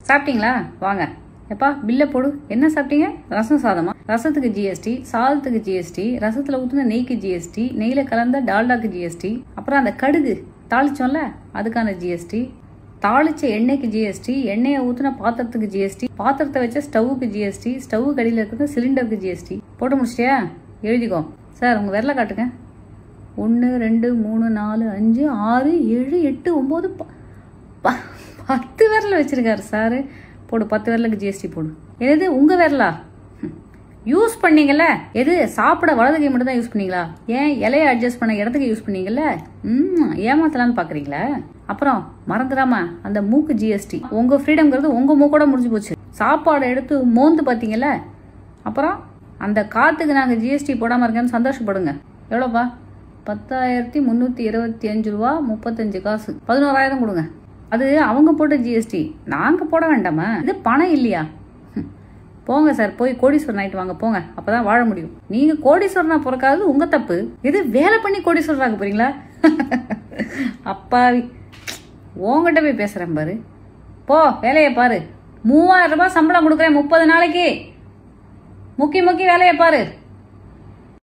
சாப்பிட்டீங்களா வாங்க எப்பா பில்லை போடு என்ன சாப்பிட்டீங்க ரசம் சாதமா ரசத்துக்கு ஜிஎஸ்டி சாதத்துக்கு ஜிஎஸ்டி ரசத்துல ஊத்துன நெய்க்கு ஜிஎஸ்டி நெய்ல கலந்த டால்டாக்கு ஜிஎஸ்டி அப்புறம் அந்த கடுகு தாளிச்சோம்ல அதுக்கான ஜிஎஸ்டி தாளிச்ச எண்ணெய்க்கு ஜிஎஸ்டி எண்ணெயை ஊத்துன பாத்திரத்துக்கு ஜிஎஸ்டி பாத்திரத்தை வச்ச ஸ்டவ்வுக்கு ஜிஎஸ்டி ஸ்டவ் கடியில் இருக்கிறது சிலிண்டருக்கு ஜிஎஸ்டி போட்டு முடிச்சிட்டியா எழுதிக்கோ சார் உங்க விரல காட்டுங்க ஒன்று ரெண்டு மூணு நாலு அஞ்சு ஆறு ஏழு எட்டு ஒம்பது ப- ப- பத்து விரல் வச்சிருக்காரு சார் போடு பத்து விரலுக்கு ஜிஎஸ்டி போடு எது உங்க விரலா யூஸ் பண்ணீங்கல்ல எது சாப்பிட வலது கை மட்டும் தான் யூஸ் பண்ணீங்களா ஏன் இலைய அட்ஜஸ்ட் பண்ண இடத்துக்கு யூஸ் பண்ணீங்கல்ல ம் ஏமாத்தலாம்னு பாக்குறீங்களா அப்புறம் மறந்துடாம அந்த மூக்கு ஜிஎஸ்டி உங்க ஃப்ரீடம்ங்கிறது உங்க மூக்கோட முடிஞ்சு போச்சு சாப்பாடை எடுத்து மோந்து பாத்தீங்கல்ல அப்புறம் அந்த காத்துக்கு நாங்க ஜிஎஸ்டி போடாம இருக்கேன்னு சந்தோஷப்படுங்க எவ்வளோப்பா பத்தாயிரத்தி முந்நூற்றி இருபத்தி அஞ்சு ரூபா முப்பத்தஞ்சு காசு பதினோராயிரம் கொடுங்க அது அவங்க போட்ட ஜிஎஸ்டி நாங்கள் போட வேண்டாமா இது பணம் இல்லையா ஹம். போங்க சார் போய் கோடீஸ்வரன் ஆயிட்டு வாங்க போங்க அப்பதான் வாழ முடியும் நீங்க கோடீஸ்வரனா பிறக்காதது உங்க தப்பு இது வேலை பண்ணி கோடீஸ்வரன் ஆக போறீங்களா அப்பாவி உங்ககிட்ட போய் பேசுறேன் பாரு போ வேலையை பாரு மூவாயிரம் ரூபாய் சம்பளம் கொடுக்குறேன் முப்பது நாளைக்கு முக்கி முக்கி வேலையை பாரு